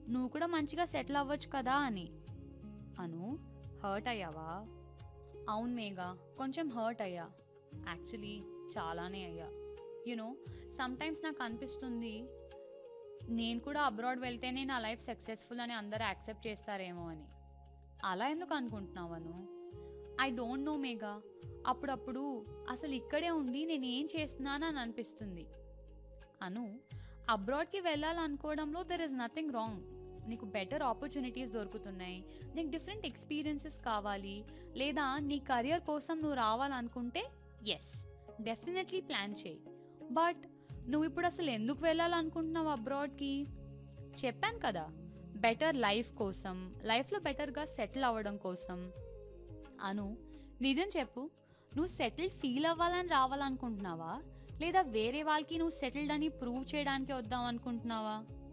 నువ్వు కూడా మంచిగా సెటిల్ అవ్వచ్చు కదా అని అను హర్ట్ అయ్యావా అవును మేఘా కొంచెం హర్ట్ అయ్యా యాక్చువల్లీ చాలానే అయ్యా యునో సమ్టైమ్స్ నాకు అనిపిస్తుంది నేను కూడా అబ్రాడ్ వెళ్తేనే నా లైఫ్ సక్సెస్ఫుల్ అని అందరూ యాక్సెప్ట్ చేస్తారేమో అని అలా ఎందుకు అనుకుంటున్నావను ఐ డోంట్ నో మేఘా అప్పుడప్పుడు అసలు ఇక్కడే ఉండి నేను ఏం చేస్తున్నాను అని అనిపిస్తుంది అను అబ్రాడ్కి వెళ్ళాలనుకోవడంలో దెర్ ఇస్ నథింగ్ రాంగ్ నీకు బెటర్ ఆపర్చునిటీస్ దొరుకుతున్నాయి నీకు డిఫరెంట్ ఎక్స్పీరియన్సెస్ కావాలి లేదా నీ కెరియర్ కోసం నువ్వు రావాలనుకుంటే ఎస్ డెఫినెట్లీ ప్లాన్ చేయి బట్ నువ్వు ఇప్పుడు అసలు ఎందుకు వెళ్ళాలనుకుంటున్నావు అబ్రాడ్కి చెప్పాను కదా బెటర్ లైఫ్ కోసం లైఫ్లో బెటర్గా సెటిల్ అవ్వడం కోసం అను నిజం చెప్పు నువ్వు సెటిల్డ్ ఫీల్ అవ్వాలని రావాలనుకుంటున్నావా లేదా వేరే వాళ్ళకి నువ్వు సెటిల్డ్ అని ప్రూవ్ చేయడానికి వద్దాం అనుకుంటున్నావా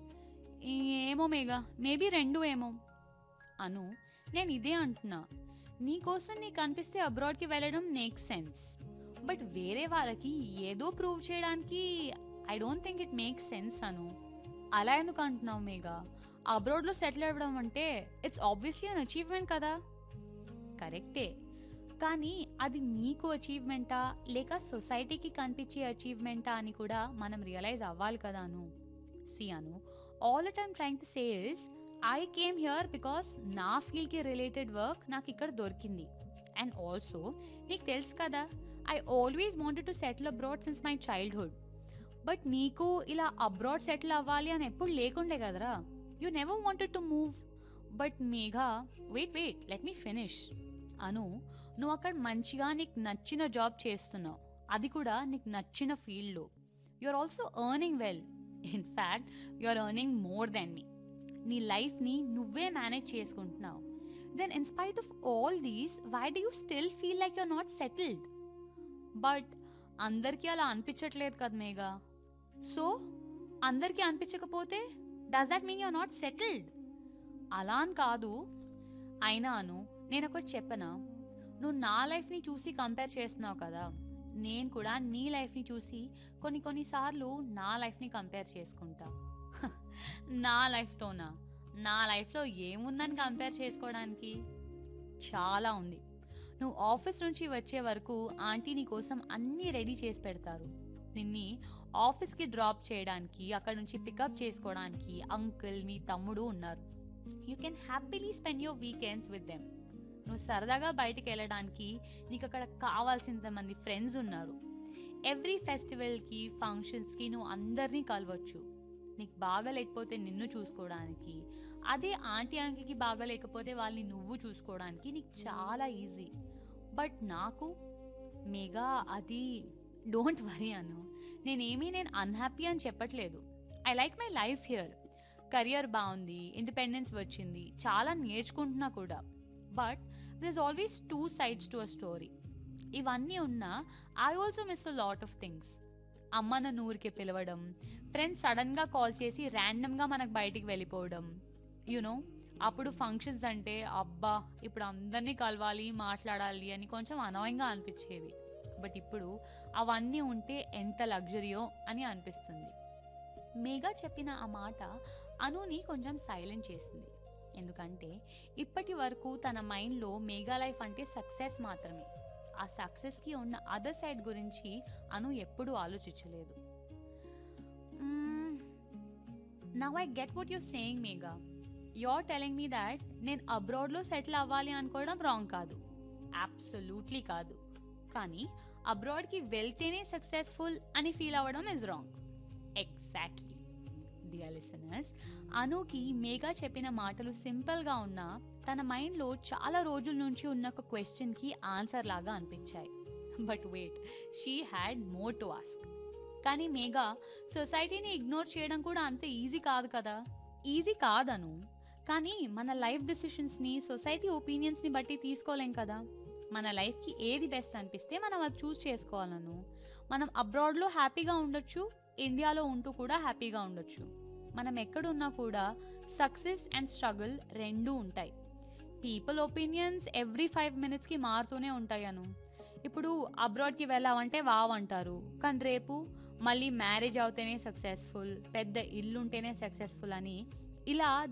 ఏమో మేఘా మేబీ రెండు ఏమో అను నేను ఇదే అంటున్నా నీకోసం నీకు అనిపిస్తే అబ్రాడ్కి వెళ్ళడం మేక్ సెన్స్ బట్ వేరే వాళ్ళకి ఏదో ప్రూవ్ చేయడానికి I don't think it makes sense Anu అలా ఎందుకు అంటున్నావు మేఘా అబ్రాడ్లో సెటిల్ అవ్వడం అంటే ఇట్స్ ఆబ్వియస్లీ అన్ అచీవ్మెంట్ కదా కరెక్టే కానీ అది నీకు అచీవ్మెంటా లేక సొసైటీకి కనిపించే అచీవ్మెంటా అని కూడా మనం రియలైజ్ అవ్వాలి కదా Anu see Anu all the time trying to say is I came here because నా ఫీల్డ్కి రిలేటెడ్ వర్క్ నాకు ఇక్కడ దొరికింది అండ్ ఆల్సో నీకు తెలుసు కదా I always wanted to settle abroad since my childhood but నీకు ఇలా అబ్రాడ్ సెటిల్ అవ్వాలి అని ఎప్పుడు లేకుండే కదరా you never wanted to move but Megha wait wait let me finish Anu నువ్వు అక్కడ మంచిగా నీకు నచ్చిన జాబ్ చేస్తున్నావు అది కూడా నీకు నచ్చిన ఫీల్డ్లో you are also earning well in fact you are earning more then me నీ లైఫ్ని నువ్వే మేనేజ్ చేసుకుంటున్నావు then in spite of all these why do you still feel like your not settled but అందరికీ అలా అనిపించట్లేదు కదా మేఘా సో అందరికీ అనిపించకపోతే does that mean your not settled అలా అని కాదు అయినా అను నేను ఒకటి చెప్పనా నువ్వు నా లైఫ్ని చూసి కంపేర్ చేస్తున్నావు కదా నేను కూడా నీ లైఫ్ని చూసి కొన్ని కొన్నిసార్లు నా లైఫ్ని కంపేర్ చేసుకుంటా నా లైఫ్తోనా నా లైఫ్లో ఏముందని కంపేర్ చేసుకోవడానికి చాలా ఉంది నువ్వు ఆఫీస్ నుంచి వచ్చే వరకు ఆంటీ నీ కోసం అన్నీ రెడీ చేసి పెడతారు నిన్ని ఆఫీస్కి డ్రాప్ చేయడానికి అక్కడ నుంచి పికప్ చేసుకోవడానికి అంకుల్ మీ తమ్ముడు ఉన్నారు you can happily spend your weekends with them నువ్వు సరదాగా బయటికి వెళ్ళడానికి నీకు అక్కడ కావాల్సినంత మంది ఫ్రెండ్స్ ఉన్నారు ఎవ్రీ ఫెస్టివల్కి ఫంక్షన్స్కి నువ్వు అందరినీ కలవచ్చు నీకు బాగా లేకపోతే నిన్ను చూసుకోవడానికి అదే ఆంటీ అంకిల్కి బాగా లేకపోతే వాళ్ళని నువ్వు చూసుకోవడానికి నీకు చాలా ఈజీ బట్ నాకు మెగా అది డోంట్ వరీ అను నేనేమీ నేను అన్హ్యాపీ అని చెప్పట్లేదు I like my life here career బాగుంది ఇండిపెండెన్స్ వచ్చింది చాలా నేర్చుకుంటున్నా కూడా but this always two sides to a story ఇవన్నీ ఉన్నా I also miss a lot of things అమ్మ నన్ను ఊరికి పిలవడం ఫ్రెండ్స్ సడన్గా కాల్ చేసి ర్యాండమ్గా మనకు బయటికి వెళ్ళిపోవడం యూనో అప్పుడు ఫంక్షన్స్ అంటే అబ్బా ఇప్పుడు అందరినీ కలవాలి మాట్లాడాలి అని కొంచెం అనవయంగా అనిపించేవి బట్ ఇప్పుడు అవన్నీ ఉంటే ఎంత లగ్జరీయో అని అనిపిస్తుంది మేఘా చెప్పిన ఆ మాట అనుని కొంచెం సైలెంట్ చేసింది ఎందుకంటే ఇప్పటి వరకు తన మైండ్లో మేఘా లైఫ్ అంటే సక్సెస్ మాత్రమే ఆ సక్సెస్కి ఉన్న అదర్ సైడ్ గురించి అను ఎప్పుడూ ఆలోచించలేదు now I get what your saying Megha you're telling me that నేను అబ్రాడ్లో సెటిల్ అవ్వాలి అనుకోవడం రాంగ్ కాదు అబ్సల్యూట్లీ కాదు కానీ అబ్రాడ్కి వెళ్తేనే సక్సెస్ఫుల్ అని ఫీల్ అవ్వడం is wrong exactly dear listeners అనుకి మేఘా చెప్పిన మాటలు సింపుల్గా ఉన్నా తన మైండ్లో చాలా రోజుల నుంచి ఉన్న ఒక క్వశ్చన్కి ఆన్సర్ లాగా అనిపించాయి but wait she had more to ask కానీ మేఘా సొసైటీని ఇగ్నోర్ చేయడం కూడా అంత ఈజీ కాదు కదా ఈజీ కాదను కానీ మన లైఫ్ డెసిషన్స్ని సొసైటీ ఒపీనియన్స్ని బట్టి తీసుకోలేం కదా మన లైఫ్కి ఏది బెస్ట్ అనిపిస్తే మనం అది చూస్ చేసుకోవాలను మనం అబ్రాడ్లో హ్యాపీగా ఉండొచ్చు ఇండియాలో ఉంటూ కూడా హ్యాపీగా ఉండొచ్చు మనం ఎక్కడున్నా కూడా సక్సెస్ అండ్ స్ట్రగుల్ రెండూ ఉంటాయి పీపుల్ ఒపీనియన్స్ ఎవ్రీ ఫైవ్ మినిట్స్కి మారుతూనే ఉంటాయి అను ఇప్పుడు అబ్రాడ్కి వెళ్ళామంటే వావ్ అంటారు కానీ రేపు మళ్ళీ మ్యారేజ్ అవుతేనే సక్సెస్ఫుల్ పెద్ద ఇల్లు ఉంటేనే సక్సెస్ఫుల్ అని ఇలా